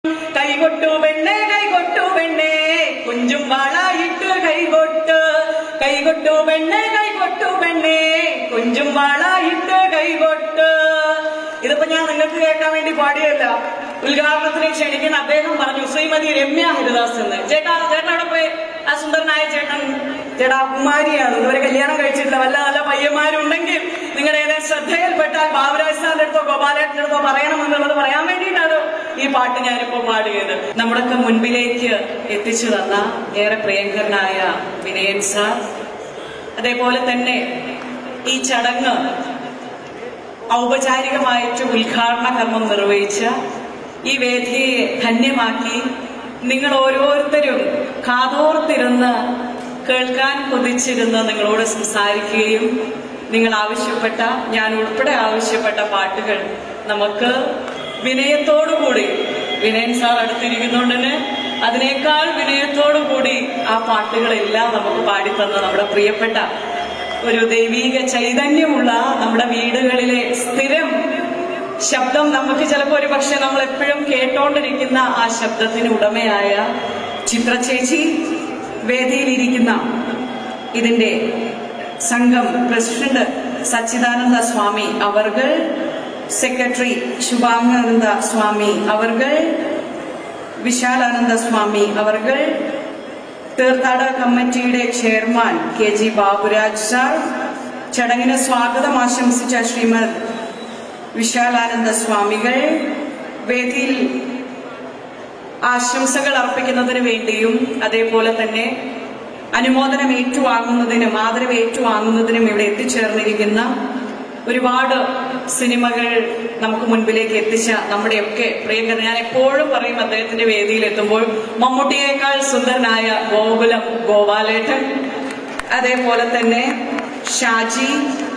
കൈകൊട്ടു പെണ്ണെ കൈകൊട്ടു പെണ്ണെ കുഞ്ചും വാളായിട്ട് കൈകൊട്ട് കൈകൊട്ടു പെണ്ണെ കൈകൊട്ടു പെണ്ണെ കുഞ്ചും വാളായിട്ട് കൈകൊട്ട് ഇതിപ്പോ ഞാൻ നിങ്ങൾക്ക് കേൾക്കാൻ വേണ്ടി പാടിയല്ല ഉദ്ഘാടനത്തിന് ക്ഷണിക്കുന്ന അദ്ദേഹം പറഞ്ഞു ശ്രീമതി രമ്യ ഹരിദാസ് എന്ന് ചേട്ടാ ചേട്ടൻ അവിടെ പോയി ആ സുന്ദരനായ ചേട്ടൻ ചേട്ടാ കുമാരിയാണ് ഇതുവരെ കല്യാണം കഴിച്ചിട്ടില്ല വല്ല നല്ല പയ്യന്മാരുണ്ടെങ്കിൽ നിങ്ങളുടെ ഏതെങ്കിലും ശ്രദ്ധയിൽപ്പെട്ടാൽ ബാബുരാജ് സാറിന്റെ അടുത്തോ ഗോപാലേട്ടന്റെ അടുത്തോ പറയണമെന്നുള്ളത് പറയാൻ വേണ്ടിയിട്ടാണ് ഈ പാട്ട് ഞാനിപ്പോ പാടിയത് നമ്മുടെയൊക്കെ മുൻപിലേക്ക് എത്തിച്ചു തന്ന ഏറെ പ്രിയങ്കരനായ വിനയൻ സാർ അതേപോലെ തന്നെ ഈ ചടങ്ങ് ഔപചാരികമായിട്ട് ഉദ്ഘാടന കർമ്മം നിർവഹിച്ച ഈ വേദിയെ ധന്യമാക്കി നിങ്ങൾ ഓരോരുത്തരും കാതോർത്തിരുന്ന് കേൾക്കാൻ കൊതിച്ചിരുന്ന് നിങ്ങളോട് സംസാരിക്കുകയും നിങ്ങൾ ആവശ്യപ്പെട്ട ഞാൻ ഉൾപ്പെടെ ആവശ്യപ്പെട്ട പാട്ടുകൾ നമുക്ക് വിനയത്തോടുകൂടി വിനയൻ സാർ അടുത്തിരിക്കുന്നതുകൊണ്ട് തന്നെ അതിനേക്കാൾ വിനയത്തോടുകൂടി ആ പാട്ടുകളെല്ലാം നമുക്ക് പാടിത്തന്ന നമ്മുടെ പ്രിയപ്പെട്ട ഒരു ദൈവീക ചൈതന്യമുള്ള നമ്മുടെ വീടുകളിലെ സ്ഥിരം ശബ്ദം നമുക്ക് ചിലപ്പോൾ ഒരു പക്ഷെ നമ്മൾ എപ്പോഴും കേട്ടോണ്ടിരിക്കുന്ന ആ ശബ്ദത്തിന് ഉടമയായ ചിത്രചേച്ചി വേദിയിലിരിക്കുന്ന ഇതിന്റെ സംഘം പ്രസിഡന്റ് സച്ചിദാനന്ദ സ്വാമി അവർകൾ സെക്രട്ടറി ശുഭാനന്ദ സ്വാമി അവർകൾ വിശാലാനന്ദ സ്വാമി അവർകൾ തീർത്ഥാട കമ്മിറ്റിയുടെ chairman K G Baburaj sir ചടങ്ങിന് സ്വാഗതം ആശംസിച്ച ശ്രീമദ് വിശാലാനന്ദ സ്വാമികൾ വേദിയിൽ ആശംസകൾ അർപ്പിക്കുന്നതിന് വേണ്ടിയും അതേപോലെ തന്നെ അനുമോദനം ഏറ്റുവാങ്ങുന്നതിനും ആദരവ് ഏറ്റുവാങ്ങുന്നതിനും ഇവിടെ എത്തിച്ചേർന്നിരിക്കുന്ന ഒരുപാട് സിനിമകൾ നമുക്ക് മുൻപിലേക്ക് എത്തിച്ച നമ്മുടെയൊക്കെ പ്രിയങ്കരൻ ഞാൻ എപ്പോഴും പറയും അദ്ദേഹത്തിന്റെ വേദിയിൽ എത്തുമ്പോൾ മമ്മൂട്ടിയേക്കാൾ സുന്ദരനായ ഗോകുലം ഗോപാലേട്ടൻ അതേപോലെ തന്നെ ഷാജി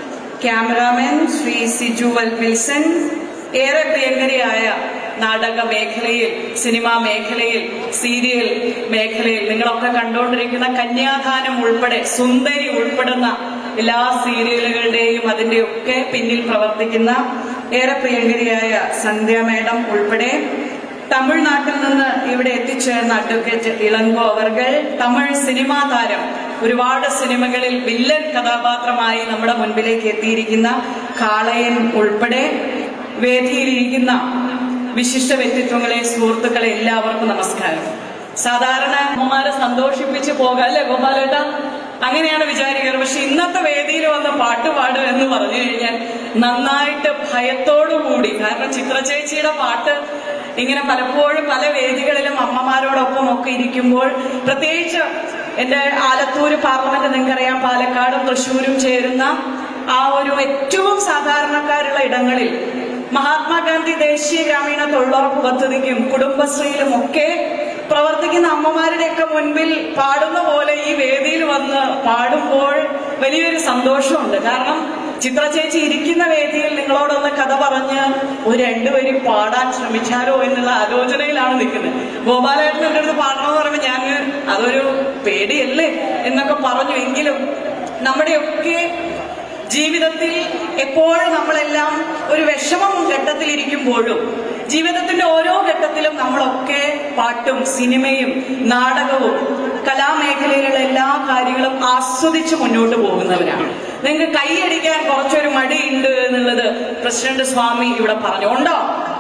ക്യാമറാമാൻ ശ്രീ സിജു വൽ വിൽസൺ ഏറെ പ്രിയങ്കരിയായ നാടക മേഖലയിൽ സിനിമാ മേഖലയിൽ സീരിയൽ മേഖലയിൽ നിങ്ങളൊക്കെ കണ്ടുകൊണ്ടിരിക്കുന്ന കന്യാദാനം ഉൾപ്പെടെ സുന്ദരി ഉൾപ്പെടുന്ന എല്ലാ സീരിയലുകളുടെയും അതിന്റെയൊക്കെ പിന്നിൽ പ്രവർത്തിക്കുന്ന ഏറെ പ്രിയങ്കരിയായ സന്ധ്യ മേഡം ഉൾപ്പെടെ തമിഴ്നാട്ടിൽ നിന്ന് ഇവിടെ എത്തിച്ചേർന്ന അഡ്വക്കേറ്റ് ഇളങ്കോ അവർകൾ തമിഴ് സിനിമാ താരം ഒരുപാട് സിനിമകളിൽ വില്ലൻ കഥാപാത്രമായി നമ്മുടെ മുൻപിലേക്ക് എത്തിയിരിക്കുന്ന കാളയൻ ഉൾപ്പെടെ വേദിയിലിരിക്കുന്ന വിശിഷ്ട വ്യക്തിത്വങ്ങളെ സുഹൃത്തുക്കളെ എല്ലാവർക്കും നമസ്കാരം സാധാരണ അമ്മമാരെ സന്തോഷിപ്പിച്ച് പോകാം അല്ലേ ഗോപാലേട്ട അങ്ങനെയാണ് വിചാരിക്കുന്നത് പക്ഷെ ഇന്നത്തെ വേദിയിൽ വന്ന് പാട്ട് പാടുക എന്ന് പറഞ്ഞു കഴിഞ്ഞാൽ നന്നായിട്ട് ഭയത്തോടു കൂടി കാരണം ചിത്രചേച്ചിയുടെ പാട്ട് ഇങ്ങനെ പലപ്പോഴും പല വേദികളിലും അമ്മമാരോടൊപ്പം ഒക്കെ ഇരിക്കുമ്പോൾ പ്രത്യേകിച്ച് എന്റെ ആലത്തൂര് പാർലമെന്റ് നിങ്ങൾക്കറിയാം പാലക്കാടും തൃശ്ശൂരും ചേരുന്ന ആ ഒരു ഏറ്റവും സാധാരണക്കാരുള്ള ഇടങ്ങളിൽ മഹാത്മാഗാന്ധി ദേശീയ ഗ്രാമീണ തൊഴിലുറപ്പ് പദ്ധതിക്കും കുടുംബശ്രീയിലും ഒക്കെ പ്രവർത്തിക്കുന്ന അമ്മമാരുടെയൊക്കെ മുൻപിൽ പാടുന്ന പോലെ ഈ വേദിയിൽ വന്ന് പാടുമ്പോൾ വലിയൊരു സന്തോഷമുണ്ട് കാരണം ചിത്ര ചേച്ചി ഇരിക്കുന്ന വേദിയിൽ നിങ്ങളോടൊന്ന് കഥ പറഞ്ഞ് ഒരു രണ്ടുപേരും പാടാൻ ശ്രമിച്ചാലോ എന്നുള്ള ആലോചനയിലാണ് നിൽക്കുന്നത് ഗോപാലേട്ടൻ എൻ്റെ അടുത്ത് പാടണമെന്ന് പറയുമ്പോൾ ഞാൻ അതൊരു പേടിയല്ലേ എന്നൊക്കെ പറഞ്ഞു എങ്കിലും നമ്മുടെയൊക്കെ ജീവിതത്തിൽ എപ്പോഴും നമ്മളെല്ലാം ഒരു വിഷമം ഘട്ടത്തിലിരിക്കുമ്പോഴും ജീവിതത്തിന്റെ ഓരോ ഘട്ടത്തിലും നമ്മളൊക്കെ പാട്ടും സിനിമയും നാടകവും കലാമേഖലയിലുള്ള എല്ലാ കാര്യങ്ങളും ആസ്വദിച്ച് മുന്നോട്ട് പോകുന്നവരാണ് നിങ്ങൾക്ക് കൈയടിക്കാൻ കുറച്ചൊരു മടിയുണ്ട് എന്നുള്ളത് പ്രസിഡന്റ് സ്വാമി ഇവിടെ പറഞ്ഞു ഉണ്ടോ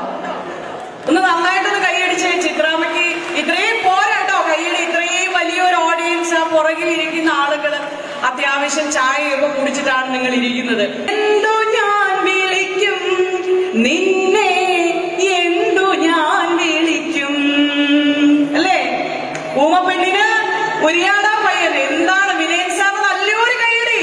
ഒന്ന് നന്നായിട്ടൊന്ന് കൈയടിച്ച് ചിത്രാമയ്ക്ക് ഇത്രയും പോരാട്ടോ കൈയടി ഇത്രയും വലിയൊരു ഓഡിയൻസ് ആ പുറകിൽ ഇരിക്കുന്ന ആളുകള് അത്യാവശ്യം ചായയൊക്കെ കുടിച്ചിട്ടാണ് നിങ്ങൾ ഇരിക്കുന്നത് എന്തോ ഞാൻ വിളിക്കും നിന്നെ എന്തോ ഞാൻ വിളിക്കും അല്ലേ ഊമപ്പെണ്ണിന് ഉരിയാടാ പയ്യൻ എന്താണ് വിനയൻ സാർ നല്ലൊരു കൈയടി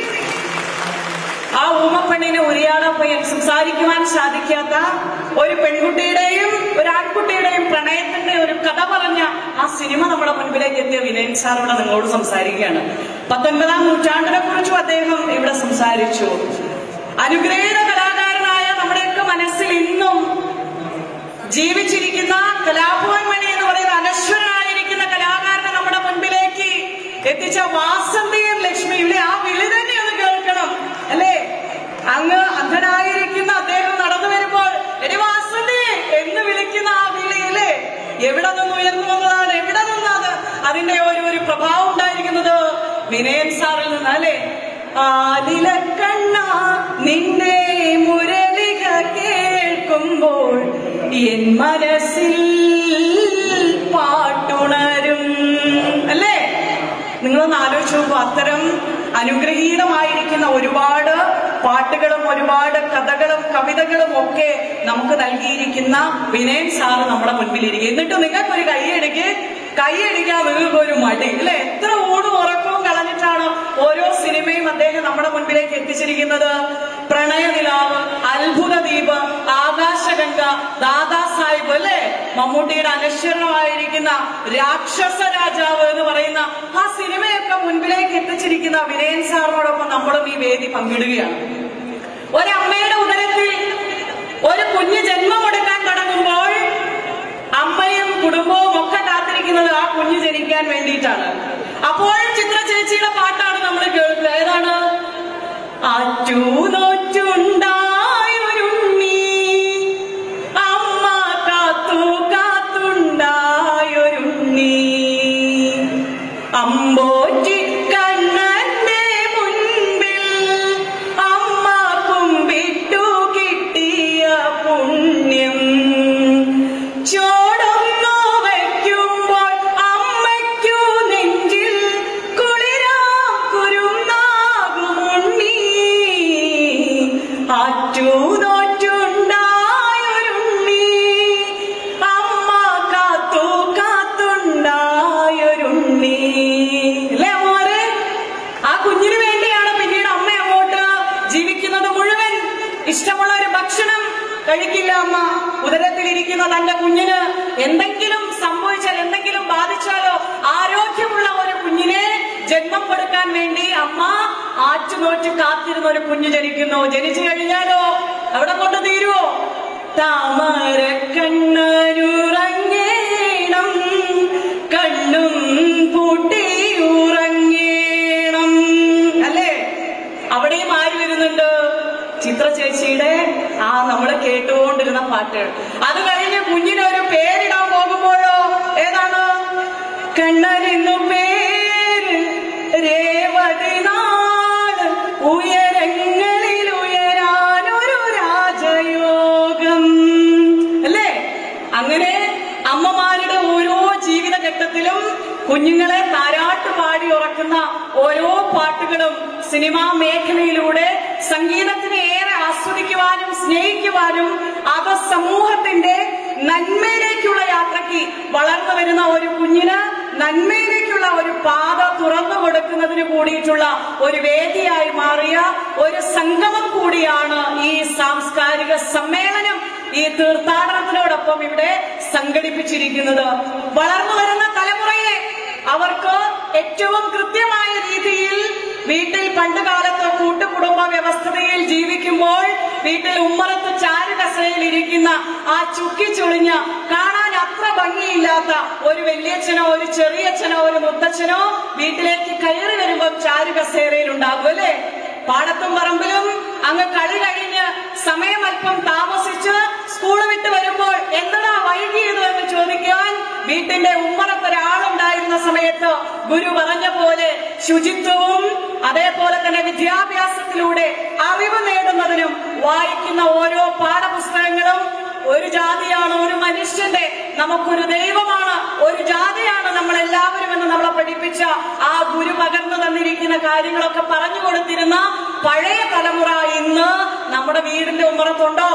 ആ ഊമപ്പെണ്ണിന് ഉരിയാടാ പയ്യൻ സംസാരിക്കുവാൻ സാധിക്കാത്ത ഒരു പെൺകുട്ടിയുടെയും ഒരു ആൺകുട്ടിയുടെയും പ്രണയത്തിന്റെ ഒരു കഥ പറഞ്ഞ ആ സിനിമ നമ്മുടെ മുൻപിലേക്ക് എത്തിയ വിനയൻ സാർ ഇവിടെ നിങ്ങളോട് സംസാരിക്കുകയാണ് പത്തൊൻപതാം നൂറ്റാണ്ടിനെ കുറിച്ചും അദ്ദേഹം ഇവിടെ സംസാരിച്ചു അനുഗ്രഹീത കലാകാരനായ നമ്മുടെയൊക്കെ മനസ്സിൽ ഇന്നും ജീവിച്ചിരിക്കുന്ന കലാഭവൻ മണി എന്ന് പറയുന്ന അനശ്വരനായിരിക്കുന്ന കലാകാരനെ നമ്മുടെ മുൻപിലേക്ക് എത്തിച്ച വാസന്തിയും ലക്ഷ്മിയുടെ ആ വിളി തന്നെ ഒന്ന് കേൾക്കണം അല്ലേ അങ്ങ് അന്ധനായിരിക്കുന്ന അദ്ദേഹം നടന്നു വരുമ്പോൾ എടി വാസന്തി എന്ന് വിളിക്കുന്ന ആ വിളി അല്ലേ എവിടെ നിന്ന് ഉയർന്നു വന്നതാണ് എവിടെ നിന്നാണ് അതിന്റെ ഒരു ഒരു പ്രഭാവം ഉണ്ടായിരിക്കുന്നത് വിനയൻ സാറിൽ നിന്ന് അല്ലെ ആലിലക്കണ്ണ നിന്റെ മുരളിക കേൾക്കുമ്പോൾ എൻ മനസ്സിൽ പാട്ടുണരും അല്ലേ നിങ്ങളൊന്ന് ആലോചിച്ച് നോക്കൂ അത്തരം അനുഗ്രഹീതമായിരിക്കുന്ന ഒരുപാട് പാട്ടുകളും ഒരുപാട് കഥകളും കവിതകളും ഒക്കെ നമുക്ക് നൽകിയിരിക്കുന്ന വിനയൻ സാറ് നമ്മുടെ മുൻപിലിരിക്കും എന്നിട്ട് നിങ്ങൾക്കൊരു കൈയടിക്ക് കൈയടിക്കാൻ നിങ്ങൾക്ക് ഒരു മടി അല്ലെ എത്ര ഊണും ഉറക്കവും കളഞ്ഞിട്ടാണ് ഓരോ സിനിമയും അദ്ദേഹം നമ്മുടെ മുൻപിലേക്ക് എത്തിച്ചിരിക്കുന്നത് പ്രണയനിലാവ് അത്ഭുത ദ്വീപ് ആകാശഗംഗ ദാദാ സാഹിബ് അല്ലെ മമ്മൂട്ടിയുടെ അനശ്വരമായിരിക്കുന്ന രാക്ഷസ രാജാവ് എന്ന് പറയുന്ന ആ സിനിമയൊക്കെ മുൻപിലേക്ക് എത്തിച്ചിരിക്കുന്ന വിനയൻ സാറിനോടൊപ്പം നമ്മളും ഈ വേദി പങ്കിടുകയാണ് ഒരമ്മയുടെ ഉദരത്തിൽ ഒരു കുഞ്ഞ് ജന്മമെടുക്കാൻ തുടങ്ങുമ്പോൾ അമ്മയും കുടുംബവും ഒക്കെ കാത്തിരിക്കുന്നത് ആ കുഞ്ഞ് ജനിക്കാൻ വേണ്ടിയിട്ടാണ് അപ്പോൾ ചിത്ര ചേച്ചിയുടെ പാട്ടാണ് നമ്മൾ കേൾക്കുക ഏതാണ് ആറ്റൂനോറ്റുണ്ടായൊരുണ്ണി അമ്മ കാത്തു കാത്തുണ്ടായൊരുണ്ണി അമ്പോറ്റി കണ്ണന്റെ മുൻപിൽ അമ്മ കുമ്പിട്ടു കിട്ടിയ പുണ്യം ചോടൊന്നു വയ്ക്കുമ്പോൾ അമ്മയ്ക്കു നെഞ്ചിൽ കുളിരാം കുരുന്നാകുമുണ്ണി ആറ്റൂനോറ്റുണ്ടായൊരുണ്ണി അമ്മ കാത്തു കാത്തുണ്ടായൊരുണ്ണി അല്ലേ മോരെ ആ കുഞ്ഞിന് വേണ്ടിയാണ് പിന്നീട് അമ്മ അങ്ങോട്ട് ജീവിക്കുന്നത് മുഴുവൻ ഇഷ്ടമുള്ള ഒരു ഭക്ഷണം കഴിക്കില്ല അമ്മ ഉദരത്തിലിരിക്കുന്ന തന്റെ കുഞ്ഞിന് എന്തെങ്കിലും സംഭവിച്ചാൽ എന്തെങ്കിലും ബാധിച്ചാലോ ആരോഗ്യമുള്ള ഒരു കുഞ്ഞിനെ ജന്മം കൊടുക്കാൻ വേണ്ടി അമ്മ ആറ്റുനോറ്റ് കാത്തിരുന്ന ഒരു കുഞ്ഞ് ജനിക്കുന്നു ജനിച്ചു കഴിഞ്ഞാലോ അവിടെ കൊണ്ട് തീരുവോ താമര കണ്ണനുറങ്ങേണം കണ്ണും പൂട്ടി ഉറങ്ങേണം അല്ലേ അവിടെയും ആര് വരുന്നുണ്ട് ചിത്ര ചേച്ചിയുടെ ആ നമ്മൾ കേട്ടുകൊണ്ടിരുന്ന പാട്ട് അത് കഴിഞ്ഞ് കുഞ്ഞിനൊരു പേരിടാൻ പോകുമ്പോഴോ ഏതാണ് കണ്ണനെന്നു പേര് രേവതി നാട് ഉയരങ്ങളിൽ ഉയരാനൊരു രാജയോഗം അല്ലേ അങ്ങനെ അമ്മമാരുടെ ഓരോ ജീവിതഘട്ടത്തിലും കുഞ്ഞുങ്ങളെ താരാട്ട് പാടി ഉറക്കുന്ന ഓരോ പാട്ടുകളും സിനിമാ മേഖലയിലൂടെ സംഗീതത്തിനെ ഏറെ ആസ്വദിക്കുവാനും സ്നേഹിക്കുവാനും അത് സമൂഹത്തിന്റെ നന്മയിലേക്കുള്ള യാത്രയ്ക്ക് വളർന്നു വരുന്ന ഒരു കുഞ്ഞിന് നന്മയിലേക്കുള്ള ഒരു പാത തുറന്നു കൊടുക്കുന്നതിന് കൂടിയിട്ടുള്ള ഒരു വേദിയായി മാറിയ ഒരു സംഗമം കൂടിയാണ് ഈ സാംസ്കാരിക സമ്മേളനം ഈ തീർത്ഥാടനത്തിനോടൊപ്പം ഇവിടെ സംഘടിപ്പിച്ചിരിക്കുന്നത് വളർന്നു വരുന്ന തലമുറയെ അവർക്ക് ഏറ്റവും കൃത്യമായ രീതിയിൽ വീട്ടിൽ പണ്ട് കാലത്ത് കൂട്ടുകുടുംബ വ്യവസ്ഥതയിൽ ജീവിക്കുമ്പോൾ വീട്ടിൽ ഉമ്മറത്ത് ചാരുകസയിൽ ഇരിക്കുന്ന ആ ചുക്കിച്ചുളിഞ്ഞ കാണാൻ അത്ര ഭംഗിയില്ലാത്ത ഒരു വലിയച്ഛനോ ഒരു ചെറിയച്ഛനോ ഒരു മുത്തച്ഛനോ വീട്ടിലേക്ക് കയറി വരുമ്പോൾ ചാരുകസേരയിൽ ഉണ്ടാകും അല്ലേ പാടത്തും പറമ്പിലും അങ്ങ് കളി കഴിഞ്ഞ് സമയം അല്പം താമസിച്ച് സ്കൂൾ വിട്ട് വരുമ്പോൾ എന്താ വൈകിയത് എന്ന് ചോദിക്കാൻ വീട്ടിന്റെ ഉമ്മറത്ത് ഒരാളുണ്ടായിരുന്ന സമയത്ത് ഗുരു പറഞ്ഞ പോലെ ശുചിത്വവും അതേപോലെ തന്നെ വിദ്യാഭ്യാസത്തിലൂടെ അറിവ് നേടുന്നതിനും വായിക്കുന്ന ഓരോ പാഠപുസ്തകങ്ങളും ഒരു ജാതിയാണ് ഒരു മനുഷ്യന്റെ നമുക്കൊരു ദൈവമാണ് ഒരു ജാതിയാണ് നമ്മൾ എല്ലാവരും എന്ന് നമ്മളെ പഠിപ്പിച്ച ആ ഗുരു പകർന്നു തന്നിരിക്കുന്ന കാര്യങ്ങളൊക്കെ പറഞ്ഞു കൊടുത്തിരുന്ന പഴയ തലമുറ ഇന്ന് നമ്മുടെ വീടിന്റെ ഉമ്മറത്തുണ്ടോ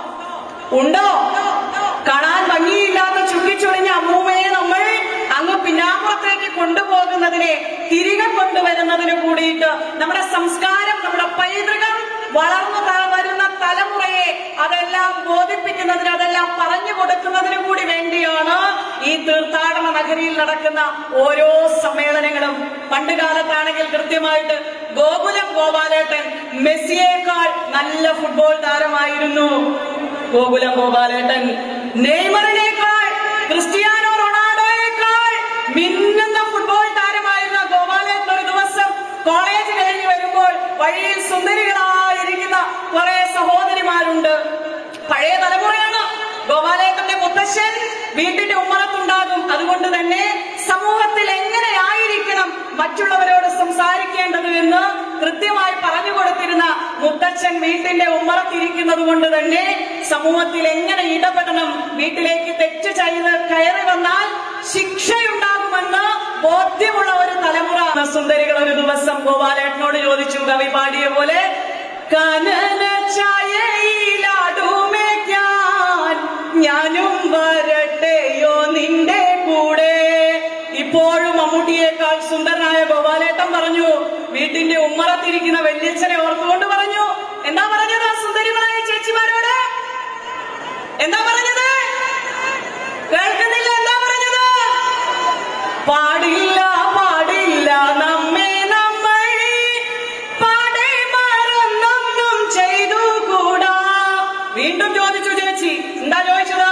ഉണ്ടോ കാണാൻ ഭംഗിയില്ലാത്ത ചുക്കിച്ചൊളിഞ്ഞ അമ്മൂമ്മയെ നമ്മൾ അങ്ങ് പിന്നാമ്പുറത്തേക്ക് കൊണ്ടുപോകുന്നതിനെ തിരികെ കൊണ്ടുവരുന്നതിന് കൂടിയിട്ട് നമ്മുടെ സംസ്കാരം നമ്മുടെ പൈതൃകം വളർന്നു ത- വരുന്ന തലമുറയെ അതെല്ലാം ബോധിപ്പിക്കുന്നതിന് അതെല്ലാം പറഞ്ഞു കൊടുക്കുന്നതിന് കൂടി വേണ്ടിയാണ് ഈ തീർത്ഥാടന നഗരിയിൽ നടക്കുന്ന ഓരോ സമ്മേളനങ്ങളും പണ്ട് കാലത്താണെങ്കിൽ കൃത്യമായിട്ട് ഗോകുലം ഗോപാലേട്ടൻ മെസ്സിയേക്കാൾ നല്ല ഫുട്ബോൾ താരമായിരുന്നു ഗോകുലം ഗോപാലേട്ടൻ നെയ്മറിനേക്കാൾ ക്രിസ്ത്യാനോ റൊണാൾഡോയേക്കാൾ മിന്നുന്ന ഫുട്ബോൾ താരമായിരുന്ന ഗോപാലേട്ടൻ ഒരു ദിവസം കോളേജ് കഴിഞ്ഞ് വരുമ്പോൾ വഴിയിൽ സുന്ദരികളായിരിക്കുന്ന കുറെ സഹോദരിമാരുണ്ട് പഴയ തലമുറയാണ് ഗോപാലേട്ടന്റെ മുത്ത മുത്തശ്ശൻ വീട്ടിന്റെ ഉമ്മറത്തുണ്ടാകും അതുകൊണ്ട് തന്നെ സമൂഹത്തിൽ എങ്ങനെയായിരിക്കണം മറ്റുള്ളവരോട് സംസാരിക്കേണ്ടത് എന്ന് കൃത്യമായി പറഞ്ഞു കൊടുത്തിരുന്ന മുത്തച്ഛൻ വീട്ടിന്റെ ഉമ്മറത്തിരിക്കുന്നത് കൊണ്ട് തന്നെ സമൂഹത്തിൽ എങ്ങനെ ഇടപെടണം വീട്ടിലേക്ക് തെറ്റ് ചെയ്ത് കയറി വന്നാൽ ശിക്ഷയുണ്ടാകുമെന്ന് ബോധ്യമുള്ള ഒരു തലമുറ സുന്ദരികൾ ഒരു ദിവസം ഗോപാലേട്ടനോട് ചോദിച്ചു കവി പാടിയ പോലെ കനന ചായയിലാടുമേക്കാൻ ഞാനും വരട്ടെയോ നിന്റെ കൂടെ ഇപ്പോഴും മമ്മൂട്ടിയേക്കാൾ സുന്ദരനായ ഗോപാലേട്ടൻ പറഞ്ഞു വീട്ടിന്റെ ഉമ്മറത്തിരിക്കുന്ന വല്യച്ഛനെ ഓർത്തുകൊണ്ട് പറഞ്ഞു എന്താ പറഞ്ഞത് സുന്ദരികളായ ചേച്ചിമാരോട് എന്താ പറഞ്ഞത് കേൾക്കുന്നില്ല എന്താ പറഞ്ഞത് പാടില്ല പാടില്ല നമ്മെ നമ്മൾ പാടെ മറന്നൊന്നും ചെയ്തു കൂടാ വീണ്ടും ചോദിച്ചു ചേച്ചി എന്താ ചോദിച്ചത്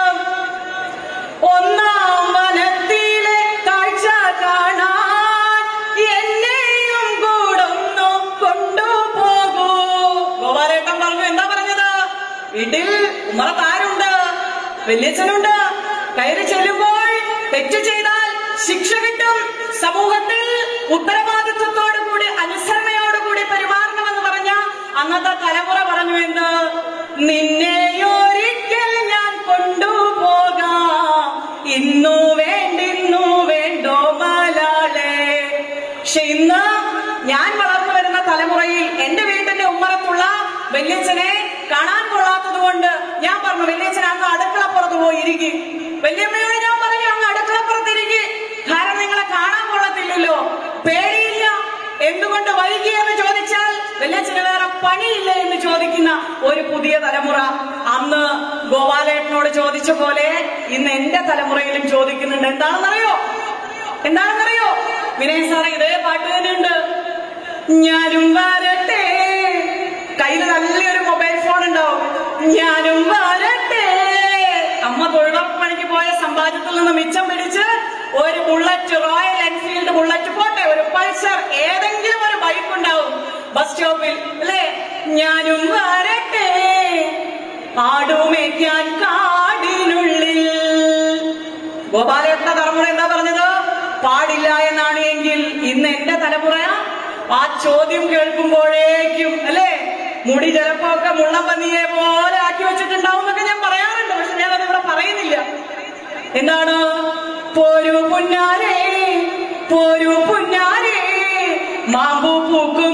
ഒന്നാം വനത്തിലെ കാഴ്ച കാണാൻ എന്നെയും കൂടൊന്നു കൊണ്ടുപോകൂ ഗോപാലേട്ടൻ പറഞ്ഞു എന്താ പറഞ്ഞത് വീട്ടിൽ ഉമ്മറത്താരുണ്ട് വല്യച്ഛനുണ്ട് കയറി ചെല്ലുമ്പോൾ തെറ്റ് ചെയ്താൽ ശിക്ഷ കിട്ടും സമൂഹത്തിൽ ഉത്തരവാദിത്വത്തോടു കൂടി അനുസരണയോടുകൂടി പെരുമാറണമെന്ന് പറഞ്ഞ അന്നത്തെ തലമുറ പറഞ്ഞു എന്ന് നിന്നെയൊരിക്കൽ ഞാൻ കൊണ്ടുപോകാം ഇന്നു വേണ്ടിന്നു വേണ്ടോ മലാളെ പക്ഷെ ഇന്ന് ഞാൻ വളർന്നു വരുന്ന തലമുറയിൽ എന്റെ വീട്ടിന്റെ ഉമ്മറത്തുള്ള വല്യച്ഛനെ കാണാൻ കൊള്ളാത്തത് കൊണ്ട് ഞാൻ പറഞ്ഞു വല്യച്ഛൻ അങ്ങ് അടുക്കളപ്പുറത്ത് പോയി ഇരിക്കും വല്യമ്മയോട് ഞാൻ പറഞ്ഞു അങ്ങ് അടുക്കളപ്പുറത്ത് ഇരിക്കും കാരണം നിങ്ങളെ കാണാൻ കൊള്ളത്തില്ലല്ലോ പേടിയില്ല എന്തുകൊണ്ട് വൈകി എന്ന് ചോദിച്ചാൽ വല്യച്ഛന് വേറെ പണിയില്ല എന്ന് ചോദിക്കുന്ന ഒരു പുതിയ തലമുറ അന്ന് ഗോപാലേട്ടനോട് ചോദിച്ച പോലെ ഇന്ന് എന്റെ തലമുറയിലും ചോദിക്കുന്നുണ്ട് എന്താണെന്നറിയോ എന്താണെന്നറിയോ വിനയ് സാറേ ഇതേ പാട്ട് തന്നെയുണ്ട് ഞാനും വരട്ടെ കയ്യിൽ നല്ലൊരു മൊബൈൽ ഫോൺ ഉണ്ടാവും ഞാനും വരട്ടെ അമ്മ തൊഴിലുറപ്പ് പണിക്ക് പോയ സമ്പാദ്യത്തിൽ നിന്ന് മിച്ചം പിടിച്ച് ഒരു ബുള്ളറ്റ് റോയൽ എൻഫീൽഡ് ബുള്ളറ്റ് പോട്ടെ ഒരു പൾസർ ഏതെങ്കിലും ഒരു ബൈക്ക് ഉണ്ടാവും ബസ് സ്റ്റോപ്പിൽ അല്ലേ ഞാനും വരട്ടെ ആടുമേക്കാൻ കാടിനുള്ളിൽ ഗോപാലേട്ട തലമുറ എന്താ പറഞ്ഞത് പാടില്ല എന്നാണ് എങ്കിൽ ഇന്ന് എന്റെ തലമുറ ആ ചോദ്യം കേൾക്കുമ്പോഴേക്കും അല്ലേ മുടി ചിലപ്പോ ഒക്കെ മുള്ളപ്പന്നിയെ പോലെ ആക്കി വെച്ചിട്ടുണ്ടാവും എന്നൊക്കെ ഞാൻ പറയാറുണ്ട് പക്ഷെ ഞാൻ അതിവിടെ പറയുന്നില്ല എന്താണ് പോരു പുന്നാരേ പോരു പുന്നാരേ മാമ്പു പൂക്കും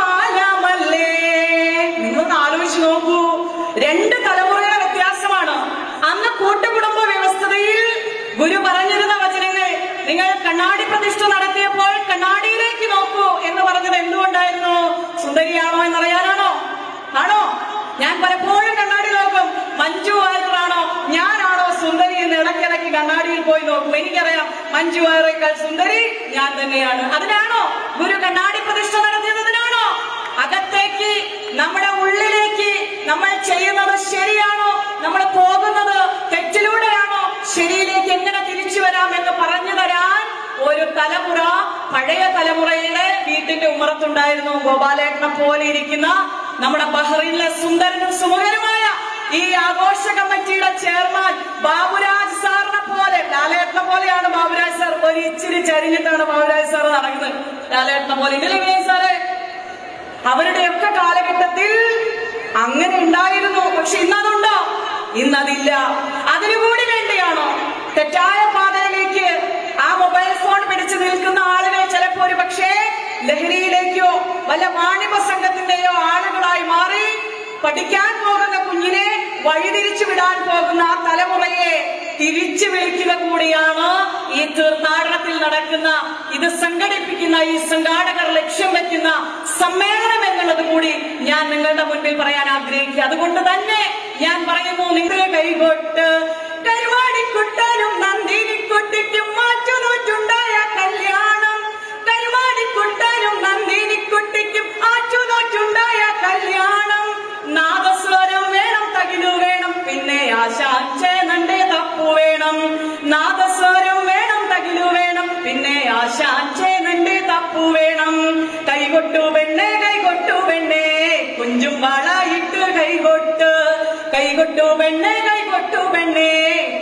കാലമല്ലേ നിങ്ങളൊന്ന് ആലോചിച്ച് നോക്കൂ രണ്ട് തലമുറയുടെ വ്യത്യാസമാണ് അന്ന് കൂട്ടുകുടുംബ വ്യവസ്ഥതയിൽ ഗുരു പറഞ്ഞിരുന്ന വചനങ്ങൾ നിങ്ങൾ കണ്ണാടി പ്രതിഷ്ഠ നടത്തിയപ്പോൾ കണ്ണാടിയിലേക്ക് നോക്കൂ എന്ന് പറഞ്ഞത് എന്തുകൊണ്ടായിരുന്നു സുന്ദരിയാണോ എന്നറിയാനാണോ ആണോ ഞാൻ പലപ്പോഴും കണ്ണാടി നോക്കും മഞ്ജു വാര്യറാണോ ഞാനാണോ സുന്ദരി എന്ന് ഇടയ്ക്കിടയ്ക്ക് കണ്ണാടിയിൽ പോയി നോക്കും എനിക്കറിയാം മഞ്ജു വാര്യറേക്കാൾ സുന്ദരി ഞാൻ തന്നെയാണ് അതിനാണോ ഗുരു കണ്ണാടി പ്രതിഷ്ഠ നടത്തിയതിനാണോ അകത്തേക്ക് നമ്മുടെ ഉള്ളിലേക്ക് നമ്മൾ ചെയ്യുന്നത് ശരിയാണോ നമ്മൾ പോകുന്നത് തെറ്റിലൂടെയാണോ ശരിയിലേക്ക് എങ്ങനെ തിരിച്ചു വരാം എന്ന് പറഞ്ഞു തരാൻ ഒരു തലമുറ പഴയ തലമുറയുടെ വീട്ടിന്റെ ഉമ്മറത്തുണ്ടായിരുന്നു ഗോപാലേട്ടനെ പോലെ ഇരിക്കുന്ന നമ്മുടെ ബഹ്റിനിലെ സുന്ദരനും സുമുഖനുമായ ഈ ആഘോഷ കമ്മിറ്റിയുടെ ചെയർമാൻ ബാബുരാജ് സാറിനെ പോലെ ലാലേട്ടനെ പോലെയാണ് ബാബുരാജ് സാർ ഒരു ഇച്ചിരി ചരിഞ്ഞിട്ടാണ് ബാബുരാജ് സാർ നടക്കുന്നത് ലാലേട്ടനെ പോലെ ഇല്ലേ വിനയ് സാറേ അവരുടെയൊക്കെ കാലഘട്ടത്തിൽ അങ്ങനെ ഉണ്ടായിരുന്നു പക്ഷെ ഇന്നതുണ്ടോ ഇന്നതില്ല അതിനുകൂടി വേണ്ടിയാണോ തെറ്റായ പാതയിലേക്ക് ആ മൊബൈൽ ഫോൺ പിടിച്ചു നിൽക്കുന്ന ആളുകൾ ചിലപ്പോ ഒരു പക്ഷേ ലഹരിയിലേക്കോ വല്ല വാണിഭ സംഘത്തിന്റെയോ ആളുകളായി മാറി പഠിക്കാൻ പോകുന്ന കുഞ്ഞിനെ വഴിതിരിച്ചു വിടാൻ പോകുന്ന ആ തലമുറയെ തിരിച്ചു വിളിക്കുക കൂടിയാണ് ഈ തീർത്ഥാടനത്തിൽ നടക്കുന്ന ഇത് സംഘടിപ്പിക്കുന്ന ഈ സംഘാടകർ ലക്ഷ്യം വെക്കുന്ന സമ്മേളനം എന്നുള്ളത് കൂടി ഞാൻ നിങ്ങളുടെ മുൻപിൽ പറയാൻ ആഗ്രഹിക്കുക അതുകൊണ്ട് തന്നെ ഞാൻ പറയുന്നു നിങ്ങൾ കൈകൊട്ട് കരുവാടിക്കുട്ടനും നന്ദിനിക്കുട്ടിക്കും മാറ്റുനോറ്റുണ്ടായ കല്യാണം കരുവാടിക്കുട്ടനും നന്ദിനിക്കുട്ടിക്കും ആറ്റുനോറ്റുണ്ടായ കല്യാണം നാദസ്വരം വേണം തകിലു വേണം പിന്നെ ആശാച്ചേനന്റെ തപ്പു വേണം നാദസ്വരം വേണം തകിലു വേണം പിന്നെ ആശാച്ചേനന്റെ തപ്പു വേണം കൈകൊട്ടു പെണ്ണെ കൈകൊട്ടു പെണ്ണെ കുഞ്ചും വളയിട്ട് കൈകൊട്ട് കൈകൊട്ടു പെണ്ണെ കൈകൊട്ടു പെണ്ണെ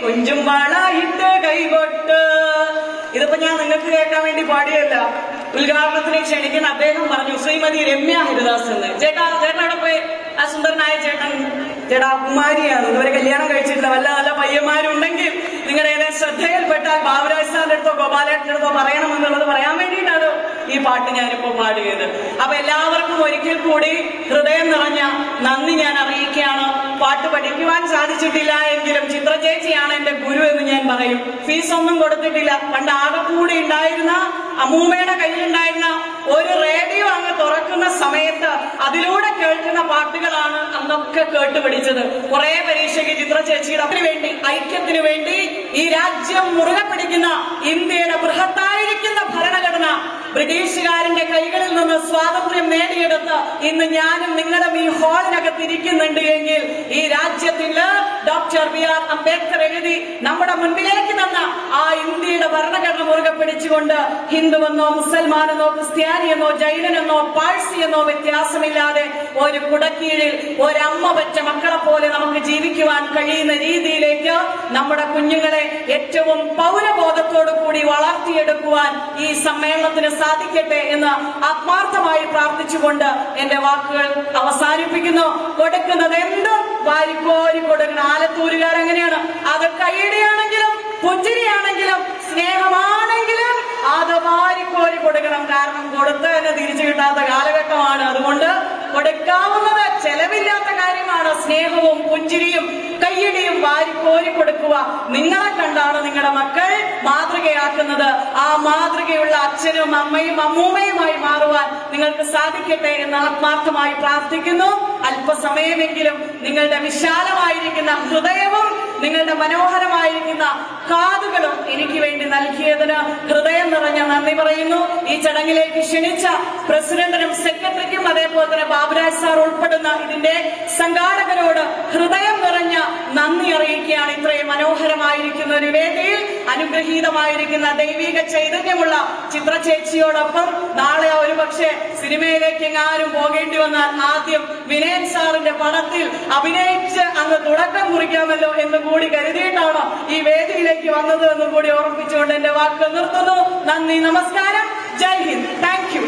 കുഞ്ചും വളയിട്ട് കൈകൊട്ട് ഇതിപ്പോ ഞാൻ നിങ്ങൾക്ക് കേൾക്കാൻ വേണ്ടി പാടിയല്ല ഉദ്ഘാടനത്തിന് ക്ഷണിക്കുന്ന അദ്ദേഹം പറഞ്ഞു ശ്രീമതി രമ്യ ഹരിദാസ് എന്ന് ചേട്ടാ ചേട്ടൻ അവിടെ പോയി ആ സുന്ദരനായ ചേട്ടൻ ചേട്ടാ കുമാരിയാണ് ഇതുവരെ കല്യാണം കഴിച്ചിട്ടില്ല വല്ല നല്ല പയ്യന്മാരുണ്ടെങ്കിൽ നിങ്ങളുടെ ഏതെങ്കിലും ശ്രദ്ധയിൽപ്പെട്ടാൽ ബാബുരാജ് സാറിന്റെ അടുത്തോ ഗോപാലേട്ടന്റെ അടുത്തോ പറയണമെന്നുള്ളത് പറയാൻ വേണ്ടിയിട്ടാണ് ഈ പാട്ട് ഞാനിപ്പോ പാടിയത് അപ്പൊ എല്ലാവർക്കും ഒരിക്കൽ കൂടി ഹൃദയം നിറഞ്ഞ നന്ദി ഞാൻ അറിയിക്കുകയാണ് പാട്ട് പഠിക്കുവാൻ സാധിച്ചിട്ടില്ല എങ്കിലും ചിത്ര ചേച്ചിയാണ് എന്റെ ഗുരു എന്ന് ഞാൻ പറയും ഫീസ് ഒന്നും കൊടുത്തിട്ടില്ല പണ്ട് ആകെ കൂടി ഉണ്ടായിരുന്ന അമ്മൂമ്മയുടെ കയ്യിലുണ്ടായിരുന്ന ഒരു റേഡിയോ അങ്ങ് തുറക്കുന്ന സമയത്ത് അതിലൂടെ കേൾക്കുന്ന പാട്ടുകളാണ് അന്നൊക്കെ കേട്ടുപിടിച്ചത് കുറെ പരീക്ഷയ്ക്ക് ചിത്ര ചേച്ചിയുടെ അതിനു വേണ്ടി ഐക്യത്തിനു വേണ്ടി ഈ രാജ്യം മുറുകെ പിടിക്കുന്ന ഇന്ത്യയുടെ ബൃഹത്തായിരിക്കുന്ന ഭരണഘടന ബ്രിട്ടീഷുകാരന്റെ കൈകളിൽ നിന്ന് സ്വാതന്ത്ര്യം നേടിയെടുത്ത് ഇന്ന് ഞാനും നിങ്ങളും ഈ ഹാളിനകത്ത് ഇരിക്കുന്നുണ്ട് എങ്കിൽ ഈ രാജ്യത്തിന് ഡോക്ടർ ബി ആർ അംബേദ്കർ എഴുതി നമ്മുടെ മുൻപിലേക്ക് തന്ന ആ ഇന്ത്യയുടെ ഭരണഘടന മുറുകെ പിടിച്ചുകൊണ്ട് ഹിന്ദുവെന്നോ മുസൽമാനെന്നോ ക്രിസ്ത്യാനിയെന്നോ ജൈനനെന്നോ പാഴ്സി എന്നോ വ്യത്യാസമില്ലാതെ ഒരു കുടക്കീഴിൽ ഒരമ്മ പറ്റ മക്കളെ പോലെ നമുക്ക് ജീവിക്കുവാൻ കഴിയുന്ന രീതിയിലേക്ക് നമ്മുടെ കുഞ്ഞുങ്ങളെ ഏറ്റവും പൗരബോധത്തോടു കൂടി വളർത്തിയെടുക്കുവാൻ ഈ സമ്മേളനത്തിന് സാധിക്കട്ടെ എന്ന് ആത്മാർത്ഥമായി പ്രാർത്ഥിച്ചുകൊണ്ട് എന്റെ വാക്കുകൾ അവസാനിപ്പിക്കുന്നു കൊടുക്കുന്നത് എന്തും വാരിക്കോരി കൊടുക്കണം ആലത്തൂരുകാരെങ്ങനെയാണ് അത് കൈയടിയാണെങ്കിലും പുഞ്ചിരിയാണെങ്കിലും സ്നേഹമാണെങ്കിലും അത് വാരിക്കോരി കൊടുക്കണം കാരണം കൊടുത്ത് തന്നെ തിരിച്ചു കിട്ടാത്ത കാലഘട്ടമാണ് അതുകൊണ്ട് കൊടുക്കാവുന്നത് ചെലവില്ലാത്ത കാര്യമാണ് സ്നേഹവും പുഞ്ചിരിയും കയ്യടിയും വാരിക്കോരി കൊടുക്കുക നിങ്ങളെ കണ്ടാണ് നിങ്ങളുടെ മക്കൾ മാതൃകയാക്കുന്നത് ആ മാതൃകയുള്ള അച്ഛനും അമ്മയും അമ്മൂമ്മയുമായി മാറുവാൻ നിങ്ങൾക്ക് സാധിക്കട്ടെ എന്ന് ആത്മാർത്ഥമായി പ്രാർത്ഥിക്കുന്നു അല്പസമയമെങ്കിലും നിങ്ങളുടെ വിശാലമായിരിക്കുന്ന ഹൃദയവും നിങ്ങളുടെ മനോഹരമായിരിക്കുന്ന കാതുകളും എനിക്ക് വേണ്ടി നൽകിയതിന് ഹൃദയം നിറഞ്ഞ നന്ദി പറയുന്നു ഈ ചടങ്ങിലേക്ക് ക്ഷണിച്ച പ്രസിഡന്റിനും സെക്രട്ടറിക്കും അതേപോലെ തന്നെ ബാബുരാജ് സാർ ഉൾപ്പെടുന്ന ഇതിന്റെ സംഘാടകരോട് ഹൃദയം നിറഞ്ഞ നന്ദി അറിയിക്കുകയാണ് ഇത്രയും മനോഹരമായിരിക്കുന്ന ഒരു വേദിയിൽ അനുഗ്രഹീതമായിരിക്കുന്ന ദൈവിക ചൈതന്യമുള്ള ചിത്ര ചേച്ചിയോടൊപ്പം നാളെ ഒരു പക്ഷേ സിനിമയിലേക്ക് എങ്ങാനും പോകേണ്ടി വന്നാൽ ആദ്യം വിനയൻ സാറിന്റെ പടത്തിൽ അഭിനയിച്ച് അങ്ങ് തുടക്കം കുറിക്കാമല്ലോ എന്ന് കൂടി കരുതിയിട്ടാണ് ഈ വേദിയിലേക്ക് വന്നത് എന്ന് കൂടി ഓർമ്മിപ്പിച്ചുകൊണ്ട് എന്റെ വാക്ക് നിർത്തുന്നു നന്ദി നമസ്കാരം ജയ് ഹിന്ദ് താങ്ക് യു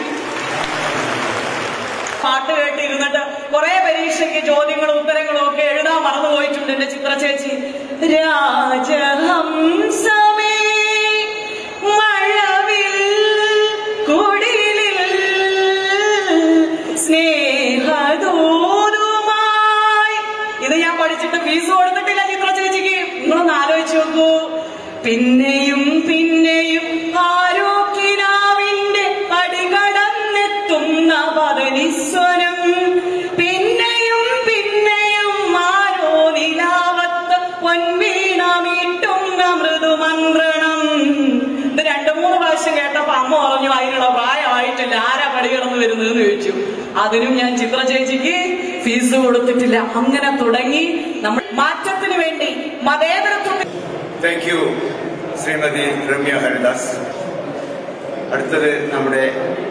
പാട്ട് കേട്ടിരുന്നിട്ട് കുറെ പരീക്ഷയ്ക്ക് ചോദ്യങ്ങളും ഉത്തരങ്ങളും ഒക്കെ എഴുതാൻ മറന്നുപോയിട്ടുണ്ട് എന്റെ ചിത്ര ചേച്ചി രാജഹംസമേ മഴവിൽ കുടിലിൽ സ്നേഹദൂതുമായി ഇത് ഞാൻ പഠിച്ചിട്ട് ഫീസ് കൊടുത്തിട്ടില്ല ചിത്ര ചേച്ചിക്ക് നിങ്ങളൊന്ന് ആലോചിച്ച് നോക്കൂ പിന്നെയും പിന്നെയും ആരോഗ്യനാവിന്റെ പടികടന്നെത്തുന്ന പതനിസ്വരം പിന്നെയും പിന്നെയും ആരോ നിലാവത്ത് പൊൻവീണമീട്ടുന്ന മൃദുമന്ത്രണം ഇത് രണ്ടു മൂന്ന് പ്രാവശ്യം കേട്ടപ്പോ അമ്മ പറഞ്ഞു അതിനുള്ള പ്രായമായിട്ടില്ല ആരാ പടി കടന്നു വരുന്നതെന്ന് ചോദിച്ചു അതിനും ഞാൻ ചിത്ര ചേച്ചിക്ക് ഫീസ് കൊടുത്തിട്ടില്ല അങ്ങനെ തുടങ്ങി നമ്മൾ മാറ്റത്തിന് വേണ്ടി മതേതരത്വത്തിന് താങ്ക് യു ശ്രീമതി രമ്യ ഹരിദാസ് അടുത്തത് നമ്മുടെ